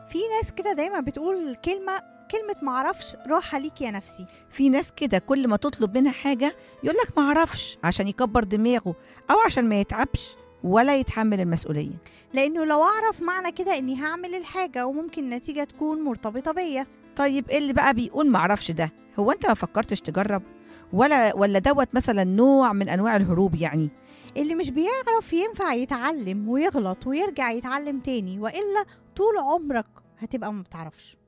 في ناس كده دايما بتقول كلمة كلمة معرفش راحة ليك يا نفسي في ناس كده كل ما تطلب منها حاجة يقول لك ما اعرفش عشان يكبر دماغه او عشان ما يتعبش ولا يتحمل المسؤولية لأنه لو أعرف معنى كده إني هعمل الحاجة وممكن النتيجة تكون مرتبطة بيا طيب إيه اللي بقى بيقول ما اعرفش ده هو انت ما فكرتش تجرب ولا ولا دوت مثلا نوع من انواع الهروب يعني اللي مش بيعرف ينفع يتعلم ويغلط ويرجع يتعلم تاني وإلا طول عمرك هتبقى ما بتعرفش